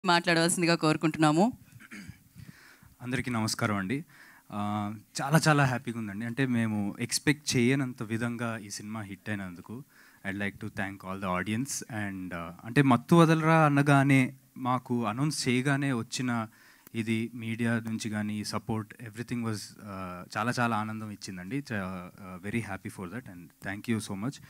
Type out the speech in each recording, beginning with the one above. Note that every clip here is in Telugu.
మాట్లాడవలసిందిగా కోరుకుంటున్నాము అందరికీ నమస్కారం అండి ఆ, చాలా చాలా హ్యాపీగా ఉందండి అంటే మేము ఎక్స్పెక్ట్ చేయనంత విధంగా ఈ సినిమా హిట్ అయినందుకు I'd like to thank all the audience and అంటే మత్తు వదలరా అనగానే మాకు అనౌన్స్ చేయగానే వచ్చిన ఇది మీడియా నుంచి కానీ సపోర్ట్ ఎవ్రీథింగ్ వాజ్ చాలా చాలా ఆనందం ఇచ్చిందండి very happy for that and thank you so much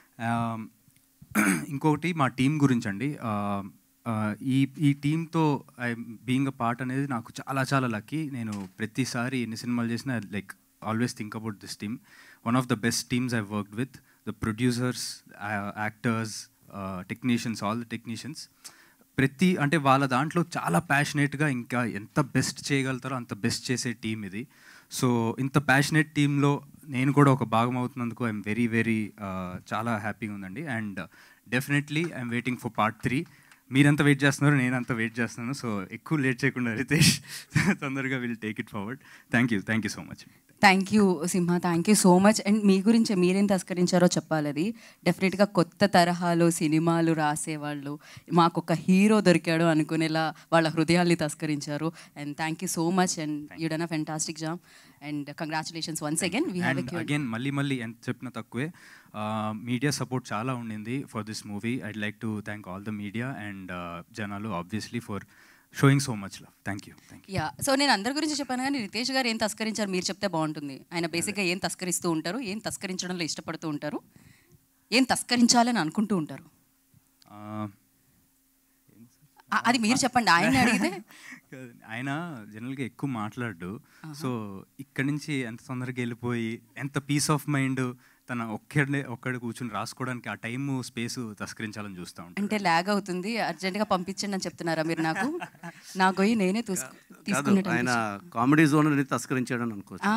ఇంకొకటి మా టీం గురించి అండి ఆ, ఆ, ఈ ఈ టీంతో ఐ బీయింగ్ అ పార్ట్ అనేది నాకు చాలా చాలా లక్కీ నేను ప్రతిసారి ఎన్ని సినిమాలు చేసినా like always think about this team one of the best teams I worked with the producers actors technicians all the technicians ప్రతి అంటే వాళ్ళ దాంట్లో చాలా ప్యాషనేట్గా ఇంకా ఎంత బెస్ట్ చేయగలుగుతారో అంత బెస్ట్ చేసే టీం ఇది సో ఇంత ప్యాషనేట్ టీంలో నేను కూడా ఒక భాగం అవుతున్నందుకు ఐఎమ్ వెరీ వెరీ చాలా హ్యాపీగా ఉందండి and definitely I'm waiting for part three మీరంతా వెయిట్ చేస్తున్నారు నేను అంతా వెయిట్ చేస్తున్నాను సో ఎక్కువ లేట్ చేయకుండా రితేష్ తొందరగా will take it forward thank you thank you so much thank you Simha thank you so much and మీ గురించి మీరేం తస్కరించారో చెప్పాలి అది డెఫినెట్గా కొత్త తరహాలో సినిమాలు రాసేవాళ్ళు మాకు ఒక హీరో దొరికాడు అనుకునేలా వాళ్ళ హృదయాల్ని తస్కరించారు and thank you so much and you done a fantastic job and congratulations once again we have and again మళ్ళీ మళ్ళీ ఎంత చెప్పినా తక్కువే మీడియా సపోర్ట్ చాలా ఉండింది for this movie I'd like to thank all the media and జనాలు obviously for showing so much love thank you thank you yeah so నేను అందరి గురించి చెప్పాను కానీ రితేష్ గారు ఏం తస్కరించారు మీరు చెప్తే బాగుంటుంది ఆయన బేసిక్గా ఏం తస్కరిస్తూ ఉంటారు ఏం తస్కరించడంలో ఇష్టపడుతూ ఉంటారు ఏం తస్కరించాలని అనుకుంటూ ఉంటారు ఆ, అది మీరు చెప్పండి ఆయన అడిగితే ఆయన జనరల్గా ఎక్కువ మాట్లాడు సో ఇక్కడి నుంచి ఎంత తొందరగా వెళ్ళిపోయి ఎంత పీస్ ఆఫ్ మైండ్ తన ఒక్కడే ఒక్కడే కూర్చుని రాసుకోవడానికి ఆ టైము స్పేస్ తస్కరించాలని చూస్తూ ఉంటాడు అంటే ల్యాగ్ అవుతుంది అర్జెంట్గా పంపించండి అని చెప్తున్నారా మీరు నాకు నా గొయ్యి నేనే తీసుకు కాదు తీసుకున్నట్టు ఆయన కామెడీ జోన్ తస్కరించాడని అనుకోవచ్చు